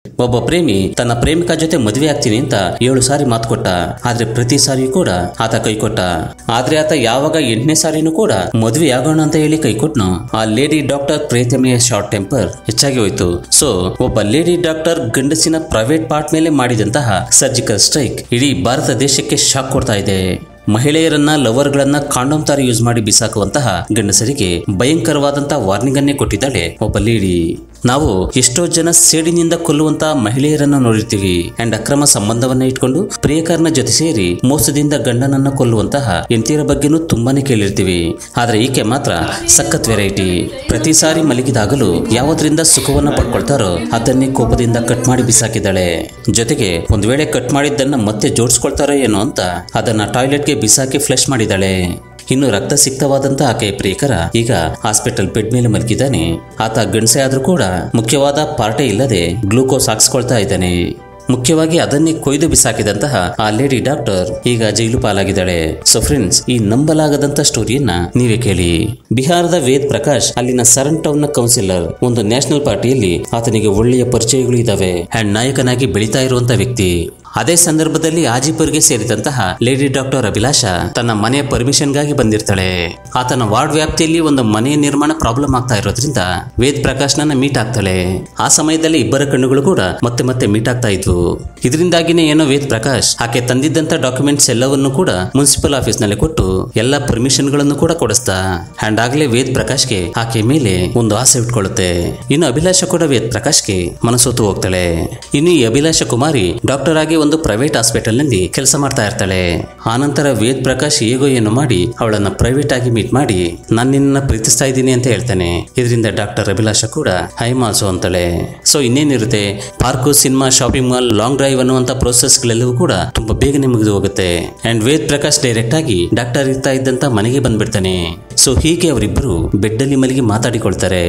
ಒಬ್ಬ ಪ್ರೇಮಿ ತನ್ನ ಪ್ರೇಮಿಕ ಜೊತೆ ಮದುವೆ ಆಗ್ತೀನಿ ಅಂತ ಏಳು ಸಾರಿ ಮಾತು ಕೊಟ್ಟ ಆದ್ರೆ ಪ್ರತಿ ಸಾರಿಯೂ ಕೂಡ ಆತ ಕೈ ಕೊಟ್ಟ ಆದ್ರೆ ಆತ ಯಾವಾಗ ಎಂಟನೇ ಸಾರಿನೂ ಕೂಡ ಮದುವೆ ಆಗೋಣ ಅಂತ ಹೇಳಿ ಕೈ ಕೊಟ್ನು ಆ ಲೇಡಿ ಡಾಕ್ಟರ್ ಪ್ರೇತಮೆಯ ಶಾರ್ಟ್ ಟೆಂಪರ್ ಹೆಚ್ಚಾಗಿ ಹೋಯ್ತು ಸೊ ಒಬ್ಬ ಲೇಡಿ ಡಾಕ್ಟರ್ ಗಂಡಸಿನ ಪ್ರೈವೇಟ್ ಪಾರ್ಟ್ ಮೇಲೆ ಮಾಡಿದಂತಹ ಸರ್ಜಿಕಲ್ ಸ್ಟ್ರೈಕ್ ಇಡೀ ಭಾರತ ದೇಶಕ್ಕೆ ಶಾಕ್ ಕೊಡ್ತಾ ಇದೆ ಮಹಿಳೆಯರನ್ನ ಲವರ್ಗಳನ್ನ ಕಾಂಡೋಮ್ ತರ ಯೂಸ್ ಮಾಡಿ ಬಿಸಾಕುವಂತಹ ಗಂಡಸರಿಗೆ ಭಯಂಕರವಾದಂತಹ ವಾರ್ನಿಂಗ್ ಅನ್ನೇ ಕೊಟ್ಟಿದ್ದಾಳೆ ಒಬ್ಬ ಲೇಡಿ ನಾವು ಎಷ್ಟೋ ಜನ ಸೇಡಿನಿಂದ ಕೊಲ್ಲುವಂತ ಮಹಿಳೆಯರನ್ನ ನೋಡಿರ್ತೀವಿ ಅಂಡ್ ಅಕ್ರಮ ಸಂಬಂಧವನ್ನ ಇಟ್ಕೊಂಡು ಪ್ರಿಯಕರನ ಜೊತೆ ಸೇರಿ ಮೋಸದಿಂದ ಗಂಡನನ್ನ ಕೊಲ್ಲುವಂತಹ ಎಂತಿಯರ ಬಗ್ಗೆನೂ ತುಂಬಾನೇ ಕೇಳಿರ್ತೀವಿ ಆದ್ರೆ ಈಕೆ ಮಾತ್ರ ಸಖತ್ ವೆರೈಟಿ ಪ್ರತಿ ಸಾರಿ ಮಲಗಿದಾಗಲೂ ಯಾವುದರಿಂದ ಸುಖವನ್ನ ಪಡ್ಕೊಳ್ತಾರೋ ಅದನ್ನೇ ಕೋಪದಿಂದ ಕಟ್ ಮಾಡಿ ಬಿಸಾಕಿದ್ದಾಳೆ ಜೊತೆಗೆ ಒಂದ್ ವೇಳೆ ಕಟ್ ಮಾಡಿದ್ದನ್ನ ಮತ್ತೆ ಜೋಡಿಸ್ಕೊಳ್ತಾರೋ ಏನೋ ಅಂತ ಅದನ್ನ ಟಾಯ್ಲೆಟ್ಗೆ ಬಿಸಾಕಿ ಫ್ಲಶ್ ಮಾಡಿದ್ದಾಳೆ ಇನ್ನು ರಕ್ತ ಸಿಕ್ತವಾದಂತ ಆಕೆಯ ಪ್ರಿಯಕರ ಈಗ ಹಾಸ್ಪಿಟಲ್ ಬೆಡ್ ಮೇಲೆ ಮಲಗಿದ್ದಾನೆ ಆತ ಗಂಡಸೆ ಆದ್ರೂ ಕೂಡ ಮುಖ್ಯವಾದ ಪಾರ್ಟೇ ಇಲ್ಲದೆ ಗ್ಲೂಕೋಸ್ ಹಾಕ್ಸ್ಕೊಳ್ತಾ ಇದ್ದಾನೆ ಮುಖ್ಯವಾಗಿ ಅದನ್ನೇ ಕೊಯ್ದು ಬಿಸಾಕಿದಂತಹ ಆ ಲೇಡಿ ಡಾಕ್ಟರ್ ಈಗ ಜೈಲು ಪಾಲಾಗಿದ್ದಾಳೆ ಸೊ ಫ್ರೆಂಡ್ಸ್ ಈ ನಂಬಲಾಗದಂತ ಸ್ಟೋರಿಯನ್ನ ನೀವೇ ಕೇಳಿ ಬಿಹಾರದ ವೇದ್ ಪ್ರಕಾಶ್ ಅಲ್ಲಿನ ಸರನ್ ಟೌನ್ ನ ಕೌನ್ಸಿಲರ್ ಒಂದು ನ್ಯಾಷನಲ್ ಪಾರ್ಟಿಯಲ್ಲಿ ಆತನಿಗೆ ಒಳ್ಳೆಯ ಪರಿಚಯಗಳು ಇದಾವೆ ಅಂಡ್ ನಾಯಕನಾಗಿ ಬೆಳೀತಾ ಇರುವಂತ ವ್ಯಕ್ತಿ ಅದೇ ಸಂದರ್ಭದಲ್ಲಿ ಆಜಿಪುರ್ಗೆ ಸೇರಿದಂತಹ ಲೇಡಿ ಡಾಕ್ಟರ್ ಅಭಿಲಾಷ ತನ್ನ ಮನೆಯ ಪರ್ಮಿಷನ್ಗಾಗಿ ಬಂದಿರ್ತಾಳೆ ಆತನ ವಾರ್ಡ್ ವ್ಯಾಪ್ತಿಯಲ್ಲಿ ಒಂದು ಮನೆಯ ನಿರ್ಮಾಣ ಪ್ರಾಬ್ಲಮ್ ಆಗ್ತಾ ಇರೋದ್ರಿಂದ ವೇದ್ ಪ್ರಕಾಶ್ನನ್ನ ಮೀಟ್ ಆಗ್ತಾಳೆ ಆ ಸಮಯದಲ್ಲಿ ಇಬ್ಬರ ಕಣ್ಣುಗಳು ಕೂಡ ಮತ್ತೆ ಮತ್ತೆ ಮೀಟ್ ಆಗ್ತಾ ಇದ್ವು ಇದರಿಂದಾಗಿನೇ ಏನೋ ವೇದ್ ಪ್ರಕಾಶ್ ಆಕೆ ತಂದಿದ್ದಂತ ಡಾಕ್ಯುಮೆಂಟ್ಸ್ ಎಲ್ಲವನ್ನು ಕೂಡ ಮುನ್ಸಿಪಲ್ ಆಫೀಸ್ ನಲ್ಲಿ ಕೊಟ್ಟು ಎಲ್ಲ ಪರ್ಮಿಷನ್ ಗಳನ್ನು ಕೂಡ ಕೊಡಿಸ್ತಾ ಅಂಡ್ ಆಗ್ಲೇ ವೇದ್ ಪ್ರಕಾಶ್ಗೆ ಆಕೆ ಮೇಲೆ ಒಂದು ಆಸೆ ಇಟ್ಕೊಳ್ಳುತ್ತೆ ಇನ್ನು ಅಭಿಲಾಷ ಕೂಡ ವೇದ್ ಪ್ರಕಾಶ್ಗೆ ಮನಸೋತು ಹೋಗ್ತಾಳೆ ಇನ್ನು ಈ ಅಭಿಲಾಷ ಕುಮಾರಿ ಡಾಕ್ಟರ್ ಆಗಿ ಒಂದು ಪ್ರೈವೇಟ್ ಹಾಸ್ಪಿಟಲ್ ನಲ್ಲಿ ಕೆಲಸ ಮಾಡ್ತಾ ಇರ್ತಾಳೆ ಆನಂತರ ವೇದ್ ಪ್ರಕಾಶ್ ಹೇಗೋ ಏನೋ ಮಾಡಿ ಅವಳನ್ನ ಪ್ರೈವೇಟ್ ಆಗಿ ಮೀಟ್ ಮಾಡಿ ನಾನು ನಿನ್ನ ಪ್ರೀತಿಸ್ತಾ ಇದ್ದೀನಿ ಅಂತ ಹೇಳ್ತಾನೆ ಇದರಿಂದ ಡಾಕ್ಟರ್ ಅಭಿಲಾಷ ಕೂಡ ಹೈ ಮಾಲ್ಸು ಅಂತಾಳೆ ಸೊ ಇನ್ನೇನಿರುತ್ತೆ park cinema shopping mall long drive ಅನ್ನುವಂತ ಗಳೆಲ್ಲವೂ ಕೂಡ ತುಂಬಾ ಬೇಗನೆ ಮುಗಿದು ಹೋಗುತ್ತೆ ಅಂಡ್ ವೇದ್ ಪ್ರಕಾಶ್ ಡೈರೆಕ್ಟ್ ಆಗಿ ಡಾಕ್ಟರ್ ಇರ್ತಾ ಇದ್ದಂತ ಮನೆಗೆ ಬಂದ್ಬಿಡ್ತಾನೆ ಸೊ ಹೀಗೆ ಅವರಿಬ್ಬರು ಬೆಡ್ಡಲ್ಲಿ ಮಲಗಿ ಮಾತಾಡಿಕೊಳ್ತಾರೆ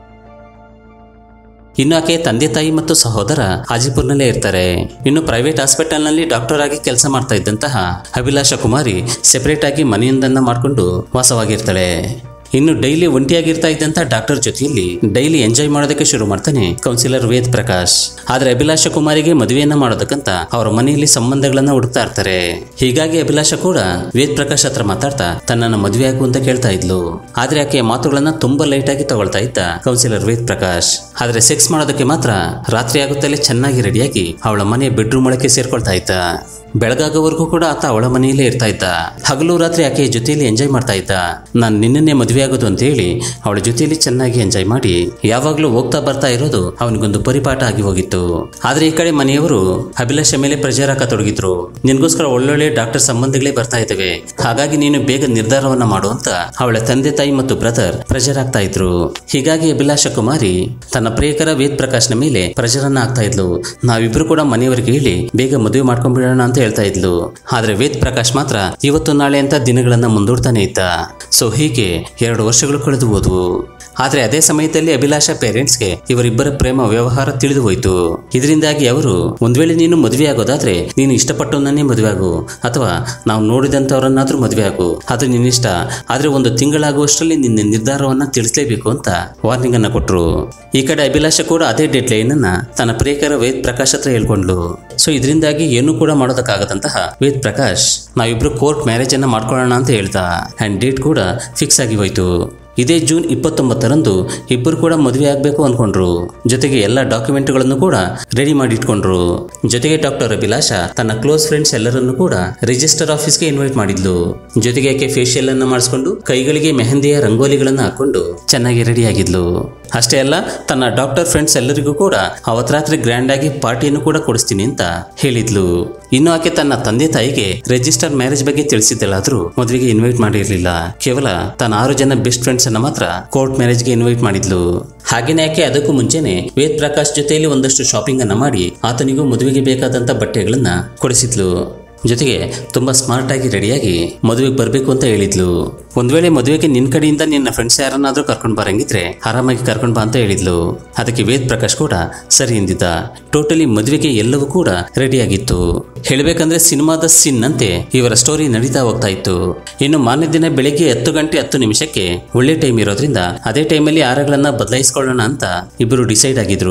ಇನ್ನು ಆಕೆ ತಂದೆ ತಾಯಿ ಮತ್ತು ಸಹೋದರ ಹಾಜಿಪುರ್ನಲ್ಲೇ ಇರ್ತಾರೆ ಇನ್ನು ಪ್ರೈವೇಟ್ ಹಾಸ್ಪಿಟಲ್ನಲ್ಲಿ ಡಾಕ್ಟರ್ ಆಗಿ ಕೆಲಸ ಮಾಡ್ತಾ ಇದ್ದಂತಹ ಅಭಿಲಾಷ ಕುಮಾರಿ ಸೆಪರೇಟ್ ಆಗಿ ಮನೆಯೊಂದನ್ನ ಮಾಡಿಕೊಂಡು ವಾಸವಾಗಿರ್ತಾಳೆ ಇನ್ನು ಡೈಲಿ ಒಂಟಿಯಾಗಿರ್ತಾ ಇದ್ದಂತ ಡಾಕ್ಟರ್ ಜೊತೆಯಲ್ಲಿ ಡೈಲಿ ಎಂಜಾಯ್ ಮಾಡೋದಕ್ಕೆ ಶುರು ಮಾಡ್ತಾನೆ ಕೌನ್ಸಿಲರ್ ವೇದ್ ಪ್ರಕಾಶ್ ಆದ್ರೆ ಅಭಿಲಾಷ ಕುಮಾರಿಗೆ ಮದುವೆಯನ್ನ ಮಾಡೋದಕ್ಕಂತ ಅವರ ಮನೆಯಲ್ಲಿ ಸಂಬಂಧಗಳನ್ನ ಹುಡುಕ್ತಾ ಇರ್ತಾರೆ ಹೀಗಾಗಿ ಅಭಿಲಾಷ ಕೂಡ ವೇದ್ ಪ್ರಕಾಶ್ ಹತ್ರ ಮಾತಾಡ್ತಾ ತನ್ನನ್ನ ಮದುವೆ ಆಗು ಅಂತ ಕೇಳ್ತಾ ಇದ್ಲು ಆದ್ರೆ ಆಕೆಯ ಮಾತುಗಳನ್ನ ತುಂಬಾ ಲೈಟ್ ಆಗಿ ತಗೊಳ್ತಾ ಇದ್ದ ಕೌನ್ಸಿಲರ್ ವೇದ್ ಪ್ರಕಾಶ್ ಆದ್ರೆ ಸೆಕ್ಸ್ ಮಾಡೋದಕ್ಕೆ ಮಾತ್ರ ರಾತ್ರಿ ಆಗುತ್ತಲೇ ಚೆನ್ನಾಗಿ ರೆಡಿಯಾಗಿ ಅವಳ ಮನೆಯ ಬೆಡ್ರೂಮ್ ಒಳಗೆ ಸೇರ್ಕೊಳ್ತಾ ಇದ್ದ ಬೆಳಗಾಗೋವರೆಗೂ ಕೂಡ ಆತ ಅವಳ ಮನೆಯಲ್ಲೇ ಇರ್ತಾ ಇದ್ದ ಹಗಲು ರಾತ್ರಿ ಆಕೆಯ ಜೊತೆಯಲ್ಲಿ ಎಂಜಾಯ್ ಮಾಡ್ತಾ ಇದ್ದ ನಾನು ನಿನ್ನನ್ನೇ ಮದುವೆ ಆಗೋದು ಅಂತ ಹೇಳಿ ಅವಳ ಜೊತೆಯಲ್ಲಿ ಚೆನ್ನಾಗಿ ಎಂಜಾಯ್ ಮಾಡಿ ಯಾವಾಗ್ಲೂ ಹೋಗ್ತಾ ಬರ್ತಾ ಇರೋದು ಅವನಿಗೊಂದು ಪರಿಪಾಠ ಆಗಿ ಹೋಗಿತ್ತು ಆದ್ರೆ ಈ ಕಡೆ ಮನೆಯವರು ಅಭಿಲಾಷ ಮೇಲೆ ಪ್ರೆಷರ್ ಹಾಕತೊಡಗಿದ್ರು ನಿನ್ಗೋಸ್ಕರ ಒಳ್ಳೊಳ್ಳೆ ಡಾಕ್ಟರ್ ಸಂಬಂಧಗಳೇ ಬರ್ತಾ ಇದ್ದಾವೆ ಹಾಗಾಗಿ ನೀನು ಬೇಗ ನಿರ್ಧಾರವನ್ನ ಮಾಡು ಅಂತ ಅವಳ ತಂದೆ ತಾಯಿ ಮತ್ತು ಬ್ರದರ್ ಪ್ರೆಷರ್ ಆಗ್ತಾ ಇದ್ರು ಹೀಗಾಗಿ ಅಭಿಲಾಷ ಕುಮಾರಿ ತನ್ನ ಪ್ರಿಯಕರ ವೇದ್ ಪ್ರಕಾಶ್ನ ಮೇಲೆ ಪ್ರೆಷರ್ ಅನ್ನ ಆಗ್ತಾ ಇದ್ಲು ನಾವಿಬ್ರು ಕೂಡ ಮನೆಯವರಿಗೆ ಹೇಳಿ ಬೇಗ ಮದುವೆ ಮಾಡ್ಕೊಂಡ್ಬಿಡೋಣ ಅಂತ ಹೇಳ್ತಾ ಇದ್ಲು ಆದ್ರೆ ವೇದ್ ಪ್ರಕಾಶ್ ಮಾತ್ರ ಇವತ್ತು ನಾಳೆ ಅಂತ ದಿನಗಳನ್ನ ಮುಂದೂಡ್ತಾನೆ ಇದ್ದ ಸೊ ಹೀಗೆ ಎರಡು ವರ್ಷಗಳು ಕಳೆದು ಹೋದವು ಆದ್ರೆ ಅದೇ ಸಮಯದಲ್ಲಿ ಅಭಿಲಾಷ ಪೇರೆಂಟ್ಸ್ಗೆ ಇವರಿಬ್ಬರ ಪ್ರೇಮ ವ್ಯವಹಾರ ತಿಳಿದು ಹೋಯ್ತು ಇದರಿಂದಾಗಿ ಅವರು ಒಂದ್ ವೇಳೆ ನೀನು ಮದುವೆ ಆಗೋದಾದ್ರೆ ನೀನು ಇಷ್ಟಪಟ್ಟವನ್ನೇ ಮದುವೆ ಆಗು ಅಥವಾ ನಾವು ನೋಡಿದಂತವರನ್ನಾದ್ರೂ ಮದುವೆ ಆಗು ಅದು ನಿನ್ನಿಷ್ಟ ಆದ್ರೆ ಒಂದು ತಿಂಗಳಾಗುವಷ್ಟರಲ್ಲಿ ನಿನ್ನ ನಿರ್ಧಾರವನ್ನ ತಿಳಿಸಲೇಬೇಕು ಅಂತ ವಾರ್ನಿಂಗ್ ಅನ್ನ ಕೊಟ್ರು ಈ ಕಡೆ ಅಭಿಲಾಷ ಕೂಡ ಅದೇ ಡೆಡ್ ಲೈನ್ ಅನ್ನ ತನ್ನ ಪ್ರಿಯಕರ ವೇದ್ ಪ್ರಕಾಶ್ ಹತ್ರ ಹೇಳ್ಕೊಂಡ್ಲು ಸೊ ಇದರಿಂದಾಗಿ ಏನು ಕೂಡ ಮಾಡೋದಕ್ಕಾಗದಂತಹ ವೇದ್ ಪ್ರಕಾಶ್ ನಾವಿಬ್ರು ಕೋರ್ಟ್ ಮ್ಯಾರೇಜ್ ಅನ್ನ ಮಾಡ್ಕೊಳ್ಳೋಣ ಅಂತ ಹೇಳ್ತಾ ಅಂಡ್ ಡೇಟ್ ಕೂಡ ಫಿಕ್ಸ್ ಆಗಿ ಹೋಯ್ತು ಇದೇ ಜೂನ್ ಇಪ್ಪತ್ತೊಂಬತ್ತರಂದು ಇಬ್ಬರು ಕೂಡ ಮದುವೆ ಆಗಬೇಕು ಅನ್ಕೊಂಡ್ರು ಜೊತೆಗೆ ಎಲ್ಲ ಡಾಕ್ಯುಮೆಂಟ್ಗಳನ್ನು ಕೂಡ ರೆಡಿ ಮಾಡಿ ಇಟ್ಕೊಂಡ್ರು ಜೊತೆಗೆ ಡಾಕ್ಟರ್ ಅಭಿಲಾಷ ತನ್ನ ಕ್ಲೋಸ್ ಫ್ರೆಂಡ್ಸ್ ಎಲ್ಲರನ್ನು ಕೂಡ ರಿಜಿಸ್ಟರ್ ಆಫೀಸ್ಗೆ ಇನ್ವೈಟ್ ಮಾಡಿದ್ಲು ಜೊತೆಗೆ ಆಕೆ ಫೇಶಿಯಲ್ ಅನ್ನ ಮಾಡಿಸ್ಕೊಂಡು ಕೈಗಳಿಗೆ ಮೆಹಂದಿಯ ರಂಗೋಲಿಗಳನ್ನ ಹಾಕೊಂಡು ಚೆನ್ನಾಗಿ ರೆಡಿ ಆಗಿದ್ಲು ಅಷ್ಟೇ ಅಲ್ಲ ತನ್ನ ಡಾಕ್ಟರ್ ಫ್ರೆಂಡ್ಸ್ ಎಲ್ಲರಿಗೂ ಕೂಡ ಅವತ್ ರಾತ್ರಿ ಗ್ರ್ಯಾಂಡ್ ಆಗಿ ಪಾರ್ಟಿಯನ್ನು ಕೂಡ ಕೊಡಿಸ್ತೀನಿ ಅಂತ ಹೇಳಿದ್ಲು ಇನ್ನು ಆಕೆ ತನ್ನ ತಂದೆ ತಾಯಿಗೆ ರಿಜಿಸ್ಟರ್ ಮ್ಯಾರೇಜ್ ಬಗ್ಗೆ ತಿಳಿಸಿದ್ದಲ್ಲಾದ್ರೂ ಮದುವೆಗೆ ಇನ್ವೈಟ್ ಮಾಡಿರ್ಲಿಲ್ಲ ಕೇವಲ ತನ್ನ ಆರು ಜನ ಬೆಸ್ಟ್ ಫ್ರೆಂಡ್ಸ್ ಅನ್ನ ಮಾತ್ರ ಕೋರ್ಟ್ ಮ್ಯಾರೇಜ್ಗೆ ಇನ್ವೈಟ್ ಮಾಡಿದ್ಲು ಹಾಗೇನೆ ಆಕೆ ಅದಕ್ಕೂ ಮುಂಚೆನೆ ವೇದ್ ಪ್ರಕಾಶ್ ಜೊತೆಯಲ್ಲಿ ಒಂದಷ್ಟು ಶಾಪಿಂಗ್ ಅನ್ನ ಮಾಡಿ ಆತನಿಗೂ ಮದುವೆಗೆ ಬೇಕಾದಂತ ಬಟ್ಟೆಗಳನ್ನ ಕೊಡಿಸಿದ್ಲು ಜೊತೆಗೆ ತುಂಬಾ ಸ್ಮಾರ್ಟ್ ಆಗಿ ರೆಡಿಯಾಗಿ ಮದುವೆಗೆ ಬರಬೇಕು ಅಂತ ಹೇಳಿದ್ಲು ಒಂದ್ ವೇಳೆ ಮದುವೆಗೆ ನಿನ್ ಕಡೆಯಿಂದ ನಿನ್ನ ಫ್ರೆಂಡ್ಸ್ ಯಾರನ್ನಾದ್ರೂ ಕರ್ಕೊಂಡ್ ಬರಂಗಿದ್ರೆ ಆರಾಮಾಗಿ ಕರ್ಕೊಂಡ್ ಬಾ ಅಂತ ಹೇಳಿದ್ಲು ಅದಕ್ಕೆ ವೇದ್ ಪ್ರಕಾಶ್ ಕೂಡ ಸರಿ ಎಂದಿದ್ದ ಟೋಟಲಿ ಮದುವೆಗೆ ಎಲ್ಲವೂ ಕೂಡ ರೆಡಿಯಾಗಿತ್ತು ಹೇಳ್ಬೇಕಂದ್ರೆ ಸಿನಿಮಾದ ಸಿನ್ ಅಂತೆ ಇವರ ಸ್ಟೋರಿ ನಡೀತಾ ಹೋಗ್ತಾ ಇತ್ತು ಇನ್ನು ಮಾರನೇ ದಿನ ಬೆಳಿಗ್ಗೆ ಹತ್ತು ಗಂಟೆ ಹತ್ತು ನಿಮಿಷಕ್ಕೆ ಒಳ್ಳೆ ಟೈಮ್ ಇರೋದ್ರಿಂದ ಅದೇ ಟೈಮಲ್ಲಿ ಆರಗಳನ್ನ ಬದಲಾಯಿಸ್ಕೊಳ್ಳೋಣ ಅಂತ ಇಬ್ಬರು ಡಿಸೈಡ್ ಆಗಿದ್ರು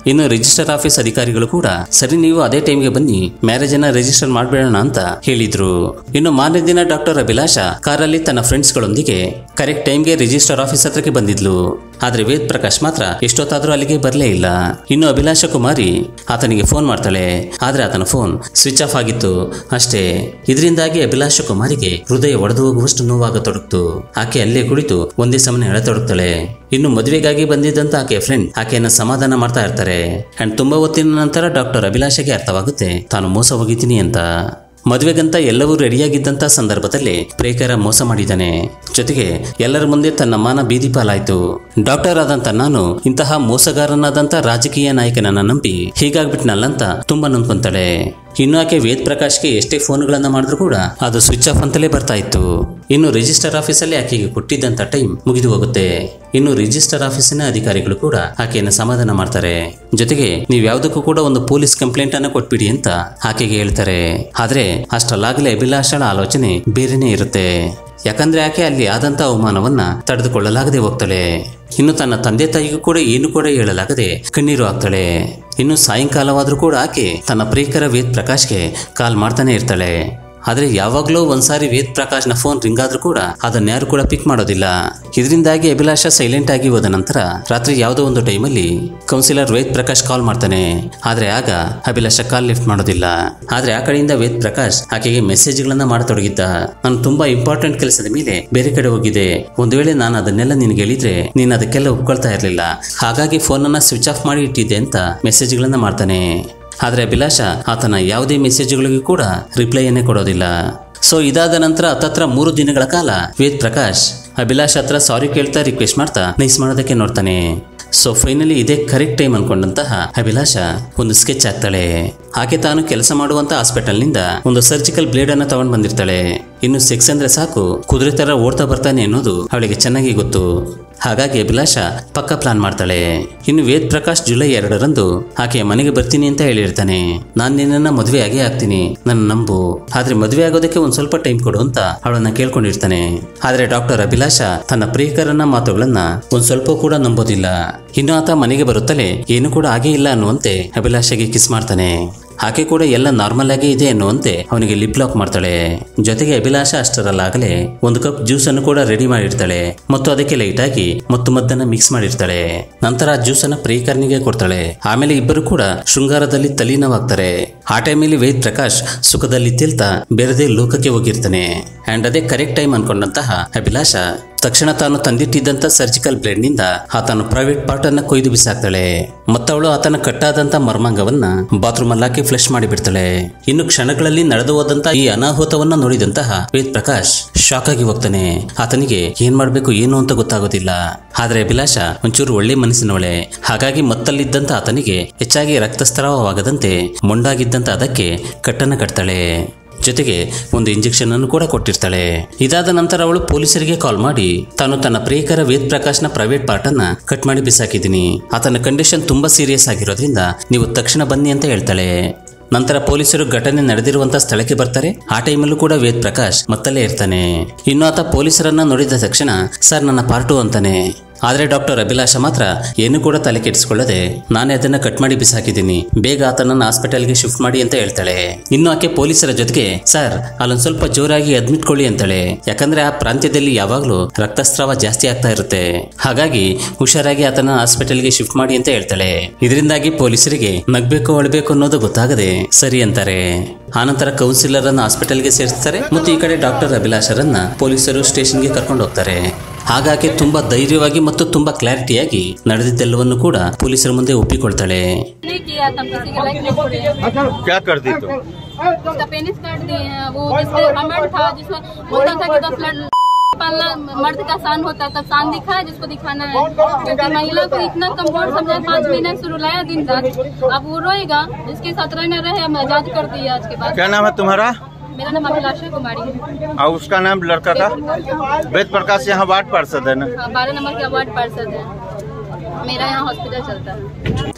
ಇನ್ನು ರಿಜಿಸ್ಟರ್ ಆಫೀಸ್ ಅಧಿಕಾರಿಗಳು ಕೂಡ ಸರಿ ನೀವು ಅದೇ ಟೈಮ್ಗೆ ಬನ್ನಿ ಮ್ಯಾರೇಜ್ ಅನ್ನ ರಿಜಿಸ್ಟರ್ ಮಾಡ್ಬೇಡೋಣ ಅಂತ ಹೇಳಿದ್ರು ಇನ್ನು ಮಾರನೇ ದಿನ ಡಾಕ್ಟರ್ ಅಭಿಲಾಷ ಕಾರಲ್ಲಿ ತನ್ನ ಫ್ರೆಂಡ್ಸ್ ಗಳೊಂದಿಗೆ ಕರೆಕ್ಟ್ ಟೈಮ್ಗೆ ರಿಜಿಸ್ಟರ್ ಆಫೀಸ್ ಹತ್ರಕ್ಕೆ ಬಂದಿದ್ಲು ಆದ್ರೆ ವೇದ್ ಪ್ರಕಾಶ್ ಮಾತ್ರ ಎಷ್ಟೊತ್ತಾದ್ರೂ ಅಲ್ಲಿಗೆ ಬರಲೇ ಇಲ್ಲ ಇನ್ನು ಅಭಿಲಾಷ ಕುಮಾರಿ ಆತನಿಗೆ ಫೋನ್ ಮಾಡ್ತಾಳೆ ಆದ್ರೆ ಆತನ ಫೋನ್ ಸ್ವಿಚ್ ಆಫ್ ಆಗಿತ್ತು ಅಷ್ಟೇ ಇದರಿಂದಾಗಿ ಅಭಿಲಾಷ ಕುಮಾರಿಗೆ ಹೃದಯ ಒಡೆದು ಹೋಗುವಷ್ಟು ನೋವಾಗತೊಡಗ್ತು ಆಕೆ ಅಲ್ಲೇ ಕುಳಿತು ಒಂದೇ ಸಮನೆ ಅಳತೊಡಗ್ತಾಳೆ ಇನ್ನು ಮದುವೆಗಾಗಿ ಬಂದಿದ್ದಂತ ಆಕೆ ಫ್ರೆಂಡ್ ಆಕೆಯನ್ನ ಸಮಾಧಾನ ಮಾಡ್ತಾ ಇರ್ತಾರೆ ಅಂಡ್ ತುಂಬಾ ಹೊತ್ತಿನ ನಂತರ ಡಾಕ್ಟರ್ ಅಭಿಲಾಷಗೆ ಅರ್ಥವಾಗುತ್ತೆ ತಾನು ಮೋಸ ಹೋಗಿದ್ದೀನಿ ಅಂತ ಮದುವೆಗಂತ ಎಲ್ಲವೂ ರೆಡಿಯಾಗಿದ್ದಂತ ಸಂದರ್ಭದಲ್ಲಿ ಪ್ರೇಕರ ಮೋಸ ಮಾಡಿದ್ದಾನೆ ಜೊತೆಗೆ ಎಲ್ಲರ ಮುಂದೆ ತನ್ನ ಮಾನ ಬೀದಿ ಪಾಲಾಯ್ತು ಡಾಕ್ಟರ್ ಆದಂತ ನಾನು ಇಂತಹ ಮೋಸಗಾರನಾದಂತ ರಾಜಕೀಯ ನಾಯಕನನ್ನ ನಂಬಿ ಹೀಗಾಗ್ಬಿಟ್ನಲ್ಲಂತ ತುಂಬಾ ನೊಂದ್ಕೊಂತಾಳೆ ಇನ್ನು ಆಕೆ ವೇದ್ ಪ್ರಕಾಶ್ಗೆ ಎಷ್ಟೇ ಫೋನ್ಗಳನ್ನ ಮಾಡಿದ್ರು ಕೂಡ ಅದು ಸ್ವಿಚ್ ಆಫ್ ಅಂತಲೇ ಬರ್ತಾ ಇತ್ತು ಇನ್ನು ರಿಜಿಸ್ಟರ್ ಆಫೀಸಲ್ಲಿ ಆಕೆಗೆ ಕೊಟ್ಟಿದ್ದಂತ ಟೈಮ್ ಮುಗಿದು ಹೋಗುತ್ತೆ ಇನ್ನು ರಿಜಿಸ್ಟರ್ ಆಫೀಸಿನ ಅಧಿಕಾರಿಗಳು ಕೂಡ ಆಕೆಯನ್ನು ಸಮಾಧಾನ ಮಾಡ್ತಾರೆ ಜೊತೆಗೆ ನೀವು ಯಾವುದಕ್ಕೂ ಕೂಡ ಒಂದು ಪೊಲೀಸ್ ಕಂಪ್ಲೇಂಟ್ ಅನ್ನ ಕೊಟ್ಬಿಡಿ ಅಂತ ಆಕೆಗೆ ಹೇಳ್ತಾರೆ ಆದ್ರೆ ಅಷ್ಟಲ್ಲಾಗಲೇ ಅಭಿಲಾಷಳ ಆಲೋಚನೆ ಬೇರೆನೇ ಇರುತ್ತೆ ಯಾಕಂದ್ರೆ ಆಕೆ ಅಲ್ಲಿ ಆದಂತ ಅವಮಾನವನ್ನ ತಡೆದುಕೊಳ್ಳಲಾಗದೆ ಹೋಗ್ತಾಳೆ ಇನ್ನು ತನ್ನ ತಂದೆ ತಾಯಿಗೂ ಕೂಡ ಏನು ಕೂಡ ಹೇಳಲಾಗದೆ ಕಣ್ಣೀರು ಹಾಕ್ತಾಳೆ ಇನ್ನು ಸಾಯಂಕಾಲವಾದ್ರೂ ಕೂಡ ಆಕೆ ತನ್ನ ಪ್ರಿಯಕರ ವೇದ್ ಪ್ರಕಾಶ್ಗೆ ಕಾಲ್ ಮಾಡ್ತಾನೆ ಇರ್ತಾಳೆ ಆದ್ರೆ ಯಾವಾಗಲೂ ಒಂದ್ಸಾರಿ ವೇದ್ ಪ್ರಕಾಶ್ನ ಫೋನ್ ರಿಂಗ್ ಆದ್ರೂ ಕೂಡ ಅದನ್ನ ಯಾರು ಕೂಡ ಪಿಕ್ ಮಾಡೋದಿಲ್ಲ ಇದರಿಂದಾಗಿ ಅಭಿಲಾಷ ಸೈಲೆಂಟ್ ಆಗಿ ಹೋದ ನಂತರ ರಾತ್ರಿ ಯಾವುದೋ ಒಂದು ಟೈಮಲ್ಲಿ ಕೌನ್ಸಿಲರ್ ವೇದ್ ಪ್ರಕಾಶ್ ಕಾಲ್ ಮಾಡ್ತಾನೆ ಆದ್ರೆ ಆಗ ಅಭಿಲಾಷ ಕಾಲ್ ಲಿಫ್ಟ್ ಮಾಡೋದಿಲ್ಲ ಆದ್ರೆ ಆ ಕಡೆಯಿಂದ ವೇದ್ ಪ್ರಕಾಶ್ ಆಕೆಗೆ ಮೆಸೇಜ್ಗಳನ್ನ ಮಾಡತೊಡಗಿದ್ದ ನಾನು ತುಂಬಾ ಇಂಪಾರ್ಟೆಂಟ್ ಕೆಲಸದ ಮೇಲೆ ಬೇರೆ ಕಡೆ ಹೋಗಿದ್ದೆ ಒಂದು ವೇಳೆ ನಾನು ಅದನ್ನೆಲ್ಲ ನಿನಗೆ ಹೇಳಿದ್ರೆ ನೀನು ಅದಕ್ಕೆಲ್ಲ ಒಪ್ಕೊಳ್ತಾ ಇರಲಿಲ್ಲ ಹಾಗಾಗಿ ಫೋನನ್ನ ಸ್ವಿಚ್ ಆಫ್ ಮಾಡಿ ಇಟ್ಟಿದ್ದೆ ಅಂತ ಮೆಸೇಜ್ಗಳನ್ನ ಮಾಡ್ತಾನೆ ಆದ್ರೆ ಅಭಿಲಾಷ ಆತನ ಯಾವುದೇ ಮೆಸೇಜ್ಗಳಿಗೂ ಕೂಡ ರಿಪ್ಲೈಯನ್ನೇ ಕೊಡೋದಿಲ್ಲ ಸೊ ಇದಾದ ನಂತರ ಹತ್ತತ್ರ ಮೂರು ದಿನಗಳ ಕಾಲ ವೇದ್ ಪ್ರಕಾಶ್ ಅಭಿಲಾಷ್ ಹತ್ರ ಸಾರಿ ಕೇಳ್ತಾ ರಿಕ್ವೆಸ್ಟ್ ಮಾಡ್ತಾ ನೈಸ್ ಮಾಡೋದಕ್ಕೆ ನೋಡ್ತಾನೆ ಸೊ ಫೈನಲಿ ಇದೇ ಕರೆಕ್ಟ್ ಟೈಮ್ ಅನ್ಕೊಂಡಂತಹ ಅಭಿಲಾಷ ಒಂದು ಸ್ಕೆಚ್ ಹಾಕ್ತಾಳೆ ಆಕೆ ತಾನು ಕೆಲಸ ಮಾಡುವಂತ ಹಾಸ್ಪಿಟಲ್ನಿಂದ ಒಂದು ಸರ್ಜಿಕಲ್ ಬ್ಲೇಡ್ ಅನ್ನ ತಗೊಂಡ್ ಬಂದಿರ್ತಾಳೆ ಇನ್ನು ಸೆಕ್ಸ್ ಅಂದ್ರೆ ಸಾಕು ಕುದುರೆ ತರ ಓಡ್ತಾ ಬರ್ತಾನೆ ಅನ್ನೋದು ಅವಳಿಗೆ ಚೆನ್ನಾಗಿ ಗೊತ್ತು ಹಾಗಾಗಿ ಅಭಿಲಾಷ ಪಕ್ಕ ಪ್ಲಾನ್ ಮಾಡ್ತಾಳೆ ಇನ್ನು ವೇದ್ ಪ್ರಕಾಶ್ ಜುಲೈ ಎರಡರಂದು ಆಕೆಯ ಮನೆಗೆ ಬರ್ತೀನಿ ಅಂತ ಹೇಳಿರ್ತಾನೆ ನಾನ್ ನಿನ್ನನ್ನ ಮದುವೆ ಆಗೇ ಆಗ್ತೀನಿ ನನ್ನ ನಂಬು ಆದ್ರೆ ಮದುವೆ ಆಗೋದಕ್ಕೆ ಒಂದ್ ಸ್ವಲ್ಪ ಟೈಮ್ ಕೊಡು ಅಂತ ಅವಳನ್ನ ಕೇಳ್ಕೊಂಡಿರ್ತಾನೆ ಆದ್ರೆ ಡಾಕ್ಟರ್ ಅಭಿಲಾಷ ತನ್ನ ಪ್ರಿಯಕರನ ಮಾತುಗಳನ್ನ ಒಂದ್ ಸ್ವಲ್ಪ ಕೂಡ ನಂಬೋದಿಲ್ಲ ಇನ್ನು ಆತ ಮನೆಗೆ ಬರುತ್ತಲೇ ಏನು ಕೂಡ ಆಗೇ ಇಲ್ಲ ಅನ್ನುವಂತೆ ಅಭಿಲಾಷೆಗೆ ಕಿಸ್ ಮಾಡ್ತಾನೆ ಆಕೆ ಕೂಡ ಎಲ್ಲ ನಾರ್ಮಲ್ ಆಗೇ ಇದೆ ಅನ್ನುವಂತೆ ಅವನಿಗೆ ಲಿಪ್ ಲಾಕ್ ಮಾಡ್ತಾಳೆ ಜೊತೆಗೆ ಅಭಿಲಾಷ ಅಷ್ಟರಲ್ಲಾಗಲೇ ಒಂದು ಕಪ್ ಜ್ಯೂಸ್ ಅನ್ನು ಕೂಡ ರೆಡಿ ಮಾಡಿರ್ತಾಳೆ ಮತ್ತು ಅದಕ್ಕೆ ಲೈಟ್ ಆಗಿ ಮತ್ತು ಮದ್ದನ್ನ ಮಿಕ್ಸ್ ಮಾಡಿರ್ತಾಳೆ ನಂತರ ಆ ಜ್ಯೂಸ್ ಅನ್ನ ಪ್ರಿಯಕರ್ನಿಗೆ ಕೊಡ್ತಾಳೆ ಆಮೇಲೆ ಇಬ್ಬರು ಕೂಡ ಶೃಂಗಾರದಲ್ಲಿ ತಲೀನವಾಗ್ತಾರೆ ಆ ಟೈಮಲ್ಲಿ ವೇದ್ ಪ್ರಕಾಶ್ ಸುಖದಲ್ಲಿ ತಿಲ್ತಾ ಬೇರೆದೇ ಲೋಕಕ್ಕೆ ಹೋಗಿರ್ತಾನೆ ಅಂಡ್ ಅದೇ ಕರೆಕ್ಟ್ ಟೈಮ್ ಅನ್ಕೊಂಡಂತಹ ಅಭಿಲಾಷ ತಕ್ಷಣ ತಾನು ತಂದಿಟ್ಟಿದ್ದಂತ ಸರ್ಜಿಕಲ್ ಬ್ಲೇಡ್ ನಿಂದ ಆತನ ಪ್ರೈವೇಟ್ ಪಾರ್ಟ್ ಅನ್ನ ಕೊಯ್ದು ಬಿಸಾಕ್ತಾಳೆ ಮತ್ತವಳು ಆತನ ಕಟ್ಟಾದಂತ ಮರ್ಮಾಂಗವನ್ನ ಬಾತ್ರೂಮ್ ಅಲ್ಲಿ ಹಾಕಿ ಫ್ಲಶ್ ಮಾಡಿಬಿಡ್ತಾಳೆ ಇನ್ನು ಕ್ಷಣಗಳಲ್ಲಿ ನಡೆದು ಹೋದಂತ ಈ ಅನಾಹುತವನ್ನ ನೋಡಿದಂತಹ ವೇದ್ ಪ್ರಕಾಶ್ ಶಾಕ್ ಆಗಿ ಹೋಗ್ತಾನೆ ಆತನಿಗೆ ಏನ್ ಮಾಡ್ಬೇಕು ಏನು ಅಂತ ಗೊತ್ತಾಗೋದಿಲ್ಲ ಆದ್ರೆ ಅಭಿಲಾಷ ಒಂಚೂರು ಒಳ್ಳೆ ಮನಸ್ಸಿನವಳೆ ಹಾಗಾಗಿ ಮತ್ತಲ್ಲಿದ್ದಂತ ಆತನಿಗೆ ಹೆಚ್ಚಾಗಿ ರಕ್ತಸ್ರಾವವಾಗದಂತೆ ಮೊಂಡಾಗಿದ್ದಂತ ಅದಕ್ಕೆ ಕಟ್ಟನ್ನ ಕಟ್ತಾಳೆ ಜೊತೆಗೆ ಒಂದು ಇಂಜೆಕ್ಷನ್ ಅನ್ನು ಕೂಡ ಕೊಟ್ಟಿರ್ತಾಳೆ ಇದಾದ ನಂತರ ಅವಳು ಪೊಲೀಸರಿಗೆ ಕಾಲ್ ಮಾಡಿ ತಾನು ತನ್ನ ಪ್ರಿಯಕರ ವೇದ್ ಪ್ರಕಾಶ್ನ ಪ್ರೈವೇಟ್ ಪಾರ್ಟ್ ಅನ್ನ ಕಟ್ ಮಾಡಿ ಬಿಸಾಕಿದ್ದೀನಿ ಆತನ ಕಂಡೀಷನ್ ತುಂಬಾ ಸೀರಿಯಸ್ ಆಗಿರೋದ್ರಿಂದ ನೀವು ತಕ್ಷಣ ಬನ್ನಿ ಅಂತ ಹೇಳ್ತಾಳೆ ನಂತರ ಪೊಲೀಸರು ಘಟನೆ ನಡೆದಿರುವಂತ ಸ್ಥಳಕ್ಕೆ ಬರ್ತಾರೆ ಆ ಟೈಮಲ್ಲೂ ಕೂಡ ವೇದ್ ಪ್ರಕಾಶ್ ಮತ್ತಲ್ಲೇ ಇರ್ತಾನೆ ಇನ್ನು ಆತ ಪೊಲೀಸರನ್ನ ನೋಡಿದ ತಕ್ಷಣ ಸರ್ ನನ್ನ ಪಾರ್ಟು ಅಂತಾನೆ ಆದ್ರೆ ಡಾಕ್ಟರ್ ಅಭಿಲಾಷ ಮಾತ್ರ ಏನು ಕೂಡ ತಲೆ ಕೆಡಿಸ್ಕೊಳ್ಳದೆ ನಾನೇ ಅದನ್ನ ಕಟ್ ಮಾಡಿ ಬಿಸಾಕಿದ್ದೀನಿ ಬೇಗ ಆತನನ್ನ ಹಾಸ್ಪಿಟಲ್ಗೆ ಶಿಫ್ಟ್ ಮಾಡಿ ಅಂತ ಹೇಳ್ತಾಳೆ ಇನ್ನು ಆಕೆ ಪೊಲೀಸರ ಜೊತೆಗೆ ಸರ್ ಅಲ್ಲೊಂದ್ ಸ್ವಲ್ಪ ಜೋರಾಗಿ ಅಡ್ಮಿಟ್ ಕೊಳ್ಳಿ ಅಂತಾಳೆ ಯಾಕಂದ್ರೆ ಆ ಪ್ರಾಂತ್ಯದಲ್ಲಿ ಯಾವಾಗ್ಲೂ ರಕ್ತಸ್ರಾವ ಜಾಸ್ತಿ ಆಗ್ತಾ ಇರುತ್ತೆ ಹಾಗಾಗಿ ಹುಷಾರಾಗಿ ಆತನ ಹಾಸ್ಪಿಟಲ್ಗೆ ಶಿಫ್ಟ್ ಮಾಡಿ ಅಂತ ಹೇಳ್ತಾಳೆ ಇದರಿಂದಾಗಿ ಪೊಲೀಸರಿಗೆ ನಗ್ಬೇಕು ಅಳ್ಬೇಕು ಅನ್ನೋದು ಗೊತ್ತಾಗದೆ ಸರಿ ಅಂತಾರೆ ಆನಂತರ ಕೌನ್ಸಿಲರ್ ಅನ್ನ ಹಾಸ್ಪಿಟಲ್ಗೆ ಸೇರಿಸ್ತಾರೆ ಮತ್ತು ಈ ಕಡೆ ಡಾಕ್ಟರ್ ಅಭಿಲಾಷರನ್ನ ಪೊಲೀಸರು ಸ್ಟೇಷನ್ಗೆ ಕರ್ಕೊಂಡು ಹೋಗ್ತಾರೆ ಹಾಗಾಗಿ ತುಂಬಾ ಧೈರ್ಯವಾಗಿ ಮತ್ತು ತುಂಬಾ ಕ್ಲಾರಿಟಿಯಾಗಿ ನಡೆದಿದ್ದೆಲ್ಲವನ್ನು ಕೂಡ ಪೊಲೀಸರ ಮುಂದೆ ಒಪ್ಪಿಕೊಳ್ತಾಳೆ नहीं किया तब किसी के लाइक नहीं छोड़े क्या कर दी तुम उसका पेनिस काट दिए हैं वो जिससे अमर था जिसमें बोलता था कि दस लड़ पालना मर्द का शान होता है तब शान दिखा है जिसको दिखाना है क्योंकि महिला को इतना कमजोर समझा पाँच महीने से रुलाया दिन रात अब वो रोएगा जिसके साथ रहना रहे हम आजाद कर दिए आज के बाद क्या नाम है तुम्हारा मेरा नाम अभिलाषा कुमारी है और उसका नाम लड़का का वेद प्रकाश यहाँ वार्ड पार्षद है ना हाँ, बारह नंबर के अवार्ड पार्षद है मेरा यहाँ हॉस्पिटल चलता है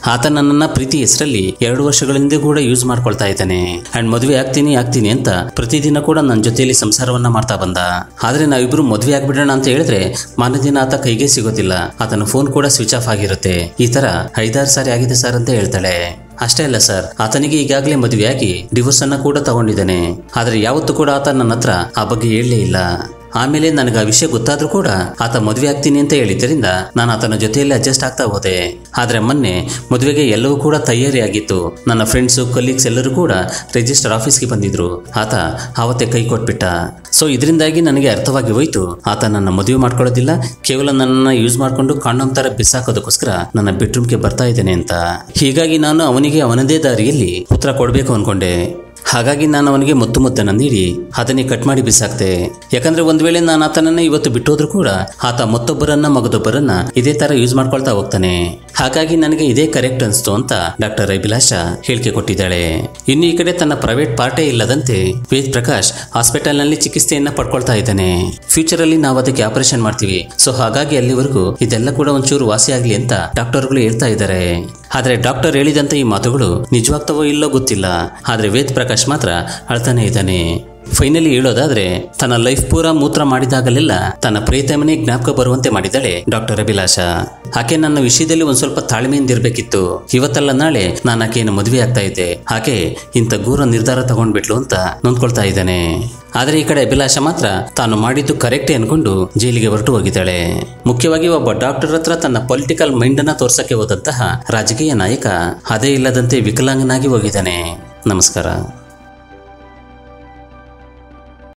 ಆತ ನನ್ನನ್ನ ಪ್ರೀತಿ ಹೆಸರಲ್ಲಿ ಎರಡು ವರ್ಷಗಳಿಂದ ಕೂಡ ಯೂಸ್ ಮಾಡ್ಕೊಳ್ತಾ ಇದ್ದಾನೆ ಅಂಡ್ ಮದುವೆ ಆಗ್ತೀನಿ ಆಗ್ತೀನಿ ಅಂತ ಪ್ರತಿದಿನ ಕೂಡ ನನ್ನ ಜೊತೆಯಲ್ಲಿ ಸಂಸಾರವನ್ನ ಮಾಡ್ತಾ ಬಂದ ಆದ್ರೆ ನಾವಿಬ್ರು ಮದುವೆ ಆಗ್ಬಿಡೋಣ ಅಂತ ಹೇಳಿದ್ರೆ ಮಾರನೇ ದಿನ ಆತ ಕೈಗೆ ಸಿಗೋದಿಲ್ಲ ಆತನ ಫೋನ್ ಕೂಡ ಸ್ವಿಚ್ ಆಫ್ ಆಗಿರುತ್ತೆ ಈ ತರ ಐದಾರು ಸಾರಿ ಆಗಿದೆ ಸರ್ ಅಂತ ಹೇಳ್ತಾಳೆ ಅಷ್ಟೇ ಅಲ್ಲ ಸರ್ ಆತನಿಗೆ ಈಗಾಗಲೇ ಮದುವೆಯಾಗಿ ಡಿವೋರ್ಸ್ ಅನ್ನ ಕೂಡ ತಗೊಂಡಿದ್ದಾನೆ ಆದ್ರೆ ಯಾವತ್ತೂ ಕೂಡ ಆತ ನನ್ನ ಹತ್ರ ಆ ಬಗ್ಗೆ ಹೇಳಲೇ ಇಲ್ಲ ಆಮೇಲೆ ನನಗೆ ಆ ವಿಷಯ ಗೊತ್ತಾದ್ರೂ ಕೂಡ ಆತ ಮದುವೆ ಆಗ್ತೀನಿ ಅಂತ ಹೇಳಿದ್ದರಿಂದ ನಾನು ಆತನ ಜೊತೆಯಲ್ಲಿ ಅಡ್ಜಸ್ಟ್ ಆಗ್ತಾ ಹೋದೆ ಆದ್ರೆ ಮೊನ್ನೆ ಮದುವೆಗೆ ಎಲ್ಲವೂ ಕೂಡ ತಯಾರಿಯಾಗಿತ್ತು ನನ್ನ ಫ್ರೆಂಡ್ಸು ಕಲೀಗ್ಸ್ ಎಲ್ಲರೂ ಕೂಡ ರಿಜಿಸ್ಟರ್ ಆಫೀಸ್ಗೆ ಬಂದಿದ್ರು ಆತ ಆವತ್ತೇ ಕೈ ಕೊಟ್ಬಿಟ್ಟ ಸೊ ಇದರಿಂದಾಗಿ ನನಗೆ ಅರ್ಥವಾಗಿ ಹೋಯ್ತು ಆತ ನನ್ನ ಮದುವೆ ಮಾಡ್ಕೊಳ್ಳೋದಿಲ್ಲ ಕೇವಲ ನನ್ನನ್ನು ಯೂಸ್ ಮಾಡಿಕೊಂಡು ಕಾಂಡೋಮ್ ತರ ಬಿಸಾಕೋದಕ್ಕೋಸ್ಕರ ನನ್ನ ಬೆಡ್ರೂಮ್ಗೆ ಬರ್ತಾ ಇದ್ದೇನೆ ಅಂತ ಹೀಗಾಗಿ ನಾನು ಅವನಿಗೆ ಅವನದೇ ದಾರಿಯಲ್ಲಿ ಉತ್ತರ ಕೊಡಬೇಕು ಅನ್ಕೊಂಡೆ ಹಾಗಾಗಿ ನಾನು ಅವನಿಗೆ ಮುತ್ತು ಮುದ್ದನ್ನ ನೀಡಿ ಅದನ್ನೇ ಕಟ್ ಮಾಡಿ ಬಿಸಾಕ್ತೆ ಯಾಕಂದ್ರೆ ಒಂದ್ ವೇಳೆ ನಾನು ಆತನನ್ನ ಇವತ್ತು ಬಿಟ್ಟೋದ್ರೂ ಕೂಡ ಆತ ಮತ್ತೊಬ್ಬರನ್ನ ಮಗದೊಬ್ಬರನ್ನ ಇದೇ ತರ ಯೂಸ್ ಮಾಡ್ಕೊಳ್ತಾ ಹೋಗ್ತಾನೆ ಹಾಗಾಗಿ ನನಗೆ ಇದೇ ಕರೆಕ್ಟ್ ಅನ್ಸ್ತು ಅಂತ ಡಾಕ್ಟರ್ ಅಭಿಲಾಷ ಹೇಳಿಕೆ ಕೊಟ್ಟಿದ್ದಾಳೆ ಇನ್ನು ಈ ಕಡೆ ತನ್ನ ಪ್ರೈವೇಟ್ ಪಾರ್ಟೇ ಇಲ್ಲದಂತೆ ವೇದ್ ಪ್ರಕಾಶ್ ಹಾಸ್ಪಿಟಲ್ ನಲ್ಲಿ ಚಿಕಿತ್ಸೆಯನ್ನ ಪಡ್ಕೊಳ್ತಾ ಇದ್ದಾನೆ ಫ್ಯೂಚರ್ ಅಲ್ಲಿ ನಾವು ಅದಕ್ಕೆ ಆಪರೇಷನ್ ಮಾಡ್ತೀವಿ ಸೊ ಹಾಗಾಗಿ ಅಲ್ಲಿವರೆಗೂ ಇದೆಲ್ಲ ಕೂಡ ಒಂಚೂರು ವಾಸಿ ಆಗ್ಲಿ ಅಂತ ಡಾಕ್ಟರ್ಗಳು ಹೇಳ್ತಾ ಇದ್ದಾರೆ ಆದ್ರೆ ಡಾಕ್ಟರ್ ಹೇಳಿದಂತ ಈ ಮಾತುಗಳು ನಿಜವಾಗ್ತವೋ ಇಲ್ಲೋ ಗೊತ್ತಿಲ್ಲ ಆದ್ರೆ ವೇದ್ ಪ್ರಕಾಶ್ ಮಾತ್ರ ಅಳ್ತಾನೆ ಇದ್ದಾನೆ ಫೈನಲಿ ಹೇಳೋದಾದ್ರೆ ತನ್ನ ಲೈಫ್ ಪೂರ ಮೂತ್ರ ಮಾಡಿದಾಗಲೆಲ್ಲ ತನ್ನ ಪ್ರೀತಮನೇ ಜ್ಞಾಪಕ ಬರುವಂತೆ ಮಾಡಿದಾಳೆ ಡಾಕ್ಟರ್ ಅಭಿಲಾಷ ಆಕೆ ನನ್ನ ವಿಷಯದಲ್ಲಿ ಒಂದ್ ಸ್ವಲ್ಪ ತಾಳ್ಮೆಯಿಂದ ಇರ್ಬೇಕಿತ್ತು ಇವತ್ತಲ್ಲ ನಾಳೆ ನಾನು ಆಕೆಯನ್ನು ಮದುವೆ ಆಗ್ತಾ ಇದ್ದೆ ಆಕೆ ಇಂಥ ಘೋರ ನಿರ್ಧಾರ ತಗೊಂಡ್ಬಿಟ್ಲು ಅಂತ ನೊಂದ್ಕೊಳ್ತಾ ಇದ್ದಾನೆ ಆದ್ರೆ ಈ ಕಡೆ ಅಭಿಲಾಷ ಮಾತ್ರ ತಾನು ಮಾಡಿದ್ದು ಕರೆಕ್ಟೇ ಅನ್ಕೊಂಡು ಜೈಲಿಗೆ ಹೊರಟು ಹೋಗಿದ್ದಾಳೆ ಮುಖ್ಯವಾಗಿ ಒಬ್ಬ ಡಾಕ್ಟರ್ ಹತ್ರ ತನ್ನ ಪೊಲಿಟಿಕಲ್ ಮೈಂಡ್ ಅನ್ನ ತೋರ್ಸಕ್ಕೆ ಹೋದಂತಹ ರಾಜಕೀಯ ನಾಯಕ ಅದೇ ಇಲ್ಲದಂತೆ ವಿಕಲಾಂಗನಾಗಿ ಹೋಗಿದ್ದಾನೆ ನಮಸ್ಕಾರ